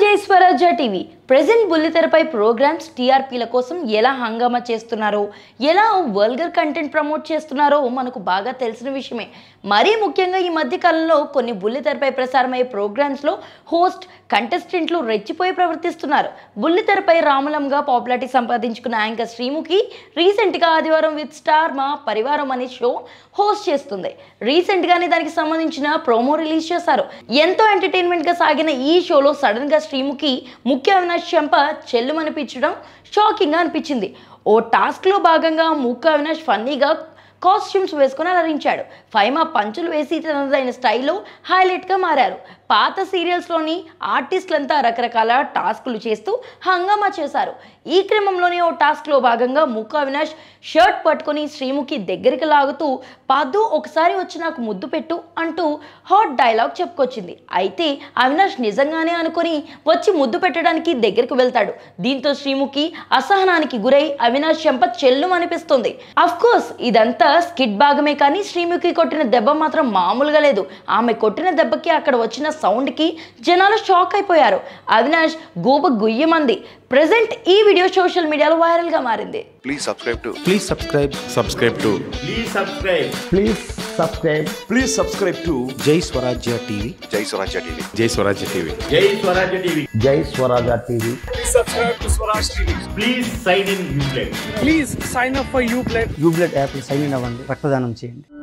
జై Swarajya TV present బుల్లితెరపై programmes టీఆర్పీల కోసం ఎలా హంగామా చేస్తున్నారో ఎలా వల్గర్ కంటెంట్ ప్రమోట్ చేస్తున్నారో మనకు బాగా తెలిసిన విషయమే మరీ ముఖ్యంగా ఈ మధ్య కాలంలో కొన్ని బుల్లితెరపై ప్రసారమయ్యే ప్రోగ్రామ్స్లో హోస్ట్ కంటెస్టెంట్లు రెచ్చిపోయి ప్రవర్తిస్తున్నారు బుల్లితెరపై రాములంగా పాపులారిటీ సంపాదించుకున్న యాంకర్ శ్రీముఖి రీసెంట్గా ఆదివారం విత్ స్టార్ మా పరివారం అనే షో హోస్ట్ చేస్తుంది రీసెంట్గానే దానికి సంబంధించిన ప్రోమో రిలీజ్ చేశారు ఎంతో ఎంటర్టైన్మెంట్గా సాగిన ఈ షోలో సడన్గా శ్రీముఖి ముఖ్య అవినాష్ చెంప చెల్లుమనిపించడం షాకింగ్గా అనిపించింది ఓ టాస్క్లో భాగంగా ముఖ్య అవినాష్ ఫన్నీగా కాస్ట్యూమ్స్ వేసుకొని అలరించాడు ఫైమా పంచులు వేసి తనదైన స్టైల్లో హైలైట్గా మారారు పాత సీరియల్స్లోని ఆర్టిస్టులంతా రకరకాల టాస్కులు చేస్తూ హంగామా చేశారు ఈ క్రమంలోనే ఓ టాస్క్లో భాగంగా ముక్క అవినాష్ షర్ట్ పట్టుకొని శ్రీముఖి దగ్గరికి లాగుతూ పద్దు ఒకసారి వచ్చి నాకు ముద్దు పెట్టు అంటూ హాట్ డైలాగ్ చెప్పుకొచ్చింది అయితే అవినాష్ నిజంగానే అనుకొని వచ్చి ముద్దు పెట్టడానికి దగ్గరికి వెళ్తాడు దీంతో శ్రీముఖి అసహనానికి గురై అవినాష్ చెంప చెల్లు అనిపిస్తుంది అఫ్ కోర్స్ ఇదంతా స్కిట్ భాగమే కానీ శ్రీముఖి కొట్టిన దెబ్బ మాత్రం మామూలుగా లేదు ఆమె కొట్టిన దెబ్బకి అక్కడ వచ్చిన సౌండ్కి జనాలు షాక్ అయిపోయారు అవినాష్ గూబ గుయ్యమంది ప్రజెంట్ ఈ వీడియో సోషల్ మీడియాలో వైరల్గా మారింది Please subscribe to Please subscribe. Subscribe to Please subscribe. Please subscribe. Please subscribe to Jai Swarajya TV. Jai Swarajya TV. Jai Swarajya TV. Jai Swarajya TV. Jai Swaraja TV. Please sign in Uplay. Please sign up for Uplay యూబ్లెట్ app sign in అవ్వండి రక్తదానం చేయండి